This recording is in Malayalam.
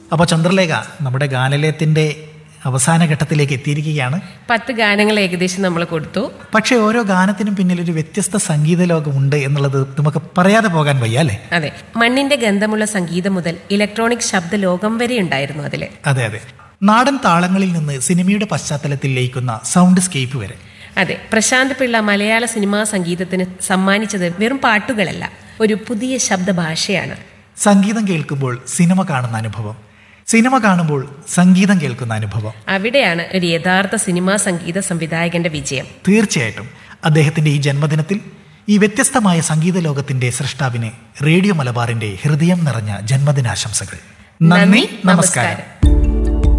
അപ്പോൾ ചന്ദ്രലേഖ നമ്മുടെ ഗാനലയത്തിൻ്റെ അവസാന ഘട്ടത്തിലേക്ക് എത്തിയിരിക്കുകയാണ് പത്ത് ഗാനങ്ങൾ ഏകദേശം നമ്മൾ കൊടുത്തു പക്ഷേ ഓരോ ഗാനത്തിനും പിന്നിൽ ഒരു വ്യത്യസ്ത സംഗീത ലോകമുണ്ട് എന്നുള്ളത് നമുക്ക് പറയാതെ പോകാൻ വയ്യ അല്ലേ അതെ മണ്ണിന്റെ ഗന്ധമുള്ള സംഗീതം മുതൽ ഇലക്ട്രോണിക് ശബ്ദ ലോകം വരെ ഉണ്ടായിരുന്നു അതില് അതെ അതെ നാടൻ താളങ്ങളിൽ നിന്ന് സിനിമയുടെ പശ്ചാത്തലത്തിൽ ലയിക്കുന്ന സൗണ്ട് സ്കേപ്പ് വരെ അതെ പ്രശാന്ത് പിള്ള മലയാള സിനിമാ സംഗീതത്തിന് സമ്മാനിച്ചത് വെറും പാട്ടുകളല്ല ഒരു പുതിയ ശബ്ദ ഭാഷയാണ് സംഗീതം കേൾക്കുമ്പോൾ സിനിമ കാണുന്ന അനുഭവം സിനിമ കാണുമ്പോൾ സംഗീതം കേൾക്കുന്ന അനുഭവം അവിടെയാണ് ഒരു യഥാർത്ഥ സിനിമാ സംഗീത സംവിധായകന്റെ വിജയം തീർച്ചയായിട്ടും അദ്ദേഹത്തിന്റെ ഈ ജന്മദിനത്തിൽ ഈ വ്യത്യസ്തമായ സംഗീത ലോകത്തിന്റെ സൃഷ്ടാവിന് റേഡിയോ മലബാറിന്റെ ഹൃദയം നിറഞ്ഞ ജന്മദിനാശംസകൾ നന്ദി നമസ്കാരം